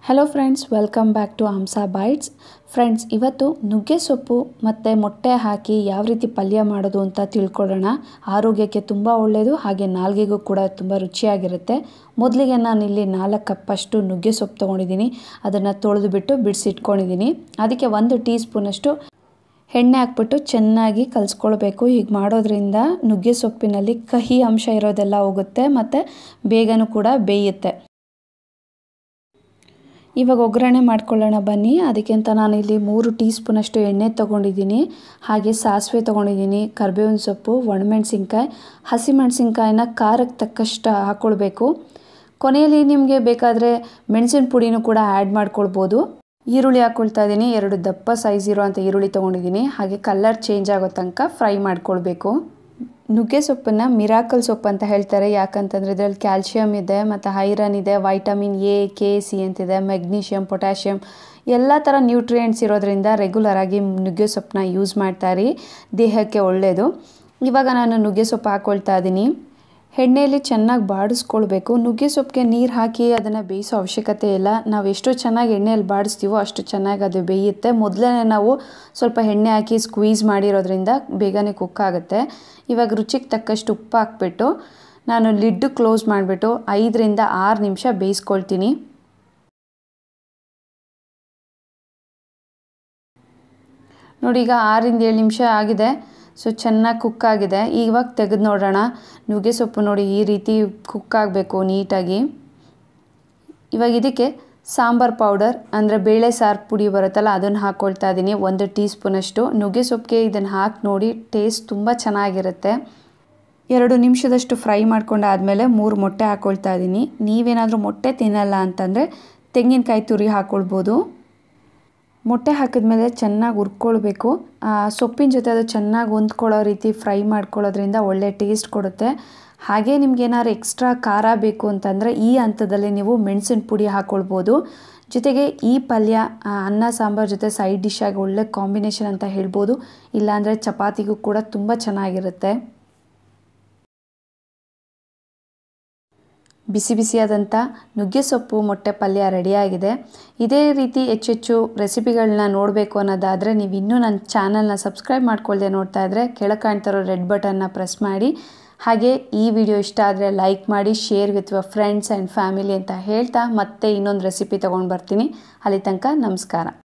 hello friends welcome back to Hamsa bites friends ಇವತ್ತು ನುಗ್ಗೆ ಸೊಪ್ಪು ಮತ್ತು ಮೊಟ್ಟೆ ಹಾಕಿ ಯಾವ ರೀತಿ ಪಲ್ಯ ಮಾಡೋದು ಅಂತ ತಿಳ್ಕೊಳ್ಳೋಣ ಆರೋಗ್ಯಕ್ಕೆ ತುಂಬ ಒಳ್ಳೆಯದು ಹಾಗೆ ನಾಲ್ಗೆಗೂ ಕೂಡ ತುಂಬ ರುಚಿಯಾಗಿರುತ್ತೆ ಮೊದಲಿಗೆ ನಾನಿಲ್ಲಿ ನಾಲ್ಕು ಕಪ್ಪಷ್ಟು ನುಗ್ಗೆ ಸೊಪ್ಪು ತೊಗೊಂಡಿದ್ದೀನಿ ಅದನ್ನು ತೊಳೆದು ಬಿಟ್ಟು ಬಿಡಿಸಿಟ್ಕೊಂಡಿದ್ದೀನಿ ಅದಕ್ಕೆ ಒಂದು ಟೀ ಸ್ಪೂನಷ್ಟು ಎಣ್ಣೆ ಹಾಕ್ಬಿಟ್ಟು ಚೆನ್ನಾಗಿ ಕಲಿಸ್ಕೊಳ್ಬೇಕು ಹೀಗೆ ಮಾಡೋದ್ರಿಂದ ನುಗ್ಗೆ ಸೊಪ್ಪಿನಲ್ಲಿ ಕಹಿ ಅಂಶ ಇರೋದೆಲ್ಲ ಹೋಗುತ್ತೆ ಮತ್ತು ಬೇಗನೂ ಕೂಡ ಬೇಯುತ್ತೆ ಇವಾಗ ಒಗ್ಗರಣೆ ಮಾಡ್ಕೊಳ್ಳೋಣ ಬನ್ನಿ ಅದಕ್ಕೆ ಅಂತ ನಾನಿಲ್ಲಿ ಮೂರು ಟೀ ಸ್ಪೂನಷ್ಟು ಎಣ್ಣೆ ತೊಗೊಂಡಿದ್ದೀನಿ ಹಾಗೆ ಸಾಸಿವೆ ತೊಗೊಂಡಿದ್ದೀನಿ ಕರ್ಬೇವಿನ ಸೊಪ್ಪು ಒಣಮೆಣ್ಸಿನ್ಕಾಯಿ ಹಸಿಮೆಣ್ಸಿನ್ಕಾಯಿನ ಖಾರಕ್ಕೆ ತಕ್ಕಷ್ಟು ಹಾಕ್ಕೊಳ್ಬೇಕು ಕೊನೆಯಲ್ಲಿ ನಿಮಗೆ ಬೇಕಾದರೆ ಮೆಣಸಿನ ಪುಡಿನೂ ಕೂಡ ಆ್ಯಡ್ ಮಾಡ್ಕೊಳ್ಬೋದು ಈರುಳ್ಳಿ ಹಾಕ್ಕೊಳ್ತಾ ಇದ್ದೀನಿ ಎರಡು ದಪ್ಪ ಸೈಜ್ ಇರೋವಂಥ ಈರುಳ್ಳಿ ತೊಗೊಂಡಿದ್ದೀನಿ ಹಾಗೆ ಕಲರ್ ಚೇಂಜ್ ಆಗೋ ತನಕ ಫ್ರೈ ಮಾಡ್ಕೊಳ್ಬೇಕು ನುಗ್ಗೆ ಸೊಪ್ಪನ್ನು ಮಿರಾಕಲ್ ಸೊಪ್ಪು ಅಂತ ಹೇಳ್ತಾರೆ ಯಾಕಂತಂದರೆ ಇದರಲ್ಲಿ ಕ್ಯಾಲ್ಶಿಯಮ್ ಇದೆ ಮತ್ತು ಐರನ್ ಇದೆ ವೈಟಮಿನ್ ಎ ಕೆ ಸಿ ಅಂತಿದೆ ಮೆಗ್ನೀಷಿಯಮ್ ಪೊಟ್ಯಾಷಿಯಮ್ ಎಲ್ಲ ಥರ ನ್ಯೂಟ್ರಿಯೆಂಟ್ಸ್ ಇರೋದ್ರಿಂದ ರೆಗ್ಯುಲರಾಗಿ ನುಗ್ಗೆ ಸೊಪ್ಪನ್ನ ಯೂಸ್ ಮಾಡ್ತಾರಿ ದೇಹಕ್ಕೆ ಒಳ್ಳೆಯದು ಇವಾಗ ನಾನು ನುಗ್ಗೆ ಸೊಪ್ಪು ಹಾಕ್ಕೊಳ್ತಾ ಇದ್ದೀನಿ ಎಣ್ಣೆಯಲ್ಲಿ ಚೆನ್ನಾಗಿ ಬಾಡಿಸ್ಕೊಳ್ಬೇಕು ನುಗ್ಗೆ ಸೊಪ್ಪಿಗೆ ನೀರು ಹಾಕಿ ಅದನ್ನು ಬೇಯಿಸೋ ಅವಶ್ಯಕತೆ ಇಲ್ಲ ನಾವು ಎಷ್ಟು ಚೆನ್ನಾಗಿ ಎಣ್ಣೆಯಲ್ಲಿ ಬಾಡಿಸ್ತೀವೋ ಅಷ್ಟು ಚೆನ್ನಾಗಿ ಅದು ಬೇಯುತ್ತೆ ಮೊದಲೇ ನಾವು ಸ್ವಲ್ಪ ಎಣ್ಣೆ ಹಾಕಿ ಸ್ಕ್ವೀಸ್ ಮಾಡಿರೋದ್ರಿಂದ ಬೇಗನೆ ಕುಕ್ ಆಗುತ್ತೆ ಇವಾಗ ರುಚಿಗೆ ತಕ್ಕಷ್ಟು ಉಪ್ಪು ಹಾಕ್ಬಿಟ್ಟು ನಾನು ಲಿಡ್ಡು ಕ್ಲೋಸ್ ಮಾಡಿಬಿಟ್ಟು ಐದರಿಂದ ಆರು ನಿಮಿಷ ಬೇಯಿಸ್ಕೊಳ್ತೀನಿ ನೋಡಿ ಈಗ ಆರಿಂದ ಏಳು ನಿಮಿಷ ಆಗಿದೆ ಸೊ ಚೆನ್ನಾಗಿ ಕುಕ್ ಆಗಿದೆ ಇವಾಗ ತೆಗೆದು ನೋಡೋಣ ನುಗ್ಗೆ ಸೊಪ್ಪು ನೋಡಿ ಈ ರೀತಿ ಕುಕ್ ಆಗಬೇಕು ನೀಟಾಗಿ ಇವಾಗ ಇದಕ್ಕೆ ಸಾಂಬಾರ್ ಪೌಡರ್ ಅಂದರೆ ಬೇಳೆ ಸಾರು ಪುಡಿ ಬರುತ್ತಲ್ಲ ಅದನ್ನು ಹಾಕ್ಕೊಳ್ತಾ ಇದ್ದೀನಿ ಒಂದು ಟೀ ಸ್ಪೂನಷ್ಟು ನುಗ್ಗೆ ಸೊಪ್ಪಿಗೆ ಇದನ್ನು ಹಾಕಿ ನೋಡಿ ಟೇಸ್ಟ್ ತುಂಬ ಚೆನ್ನಾಗಿರುತ್ತೆ ಎರಡು ನಿಮಿಷದಷ್ಟು ಫ್ರೈ ಮಾಡ್ಕೊಂಡಾದಮೇಲೆ ಮೂರು ಮೊಟ್ಟೆ ಹಾಕ್ಕೊಳ್ತಾ ಇದ್ದೀನಿ ನೀವೇನಾದರೂ ಮೊಟ್ಟೆ ತಿನ್ನಲ್ಲ ಅಂತಂದರೆ ತೆಂಗಿನಕಾಯಿ ತುರಿ ಹಾಕ್ಕೊಳ್ಬೋದು ಮೊಟ್ಟೆ ಹಾಕಿದ್ಮೇಲೆ ಚೆನ್ನಾಗಿ ಹುರ್ಕೊಳ್ಬೇಕು ಸೊಪ್ಪಿನ ಜೊತೆ ಅದು ಚೆನ್ನಾಗಿ ಹೊಂದ್ಕೊಳ್ಳೋ ರೀತಿ ಫ್ರೈ ಮಾಡ್ಕೊಳ್ಳೋದ್ರಿಂದ ಒಳ್ಳೆ ಟೇಸ್ಟ್ ಕೊಡುತ್ತೆ ಹಾಗೆ ನಿಮ್ಗೆ ಏನಾದ್ರು ಎಕ್ಸ್ಟ್ರಾ ಖಾರ ಬೇಕು ಅಂತಂದರೆ ಈ ಹಂತದಲ್ಲಿ ನೀವು ಮೆಣಸಿನ ಪುಡಿ ಹಾಕ್ಕೊಳ್ಬೋದು ಜೊತೆಗೆ ಈ ಪಲ್ಯ ಅನ್ನ ಸಾಂಬಾರು ಜೊತೆ ಸೈಡ್ ಡಿಶ್ ಆಗಿ ಒಳ್ಳೆ ಕಾಂಬಿನೇಷನ್ ಅಂತ ಹೇಳ್ಬೋದು ಇಲ್ಲಾಂದರೆ ಚಪಾತಿಗೂ ಕೂಡ ತುಂಬ ಚೆನ್ನಾಗಿರುತ್ತೆ ಬಿಸಿ ಬಿಸಿಯಾದಂಥ ನುಗ್ಗೆ ಸೊಪ್ಪು ಮೊಟ್ಟೆ ಪಲ್ಯ ರೆಡಿಯಾಗಿದೆ ಇದೇ ರೀತಿ ಹೆಚ್ಚೆಚ್ಚು ರೆಸಿಪಿಗಳನ್ನ ನೋಡಬೇಕು ಅನ್ನೋದಾದರೆ ನೀವು ಇನ್ನೂ ನನ್ನ ಚಾನಲ್ನ ಸಬ್ಸ್ಕ್ರೈಬ್ ಮಾಡ್ಕೊಳ್ದೆ ನೋಡ್ತಾ ಇದ್ದರೆ ಕೆಳಗೆ ಕಾಣ್ತಿರೋ ರೆಡ್ ಬಟನ್ನ ಪ್ರೆಸ್ ಮಾಡಿ ಹಾಗೆ ಈ ವಿಡಿಯೋ ಇಷ್ಟ ಆದರೆ ಲೈಕ್ ಮಾಡಿ share with your friends and family ಅಂತ ಹೇಳ್ತಾ ಮತ್ತೆ ಇನ್ನೊಂದು ರೆಸಿಪಿ ತೊಗೊಂಡು ಬರ್ತೀನಿ ಅಲ್ಲಿ ತನಕ ನಮಸ್ಕಾರ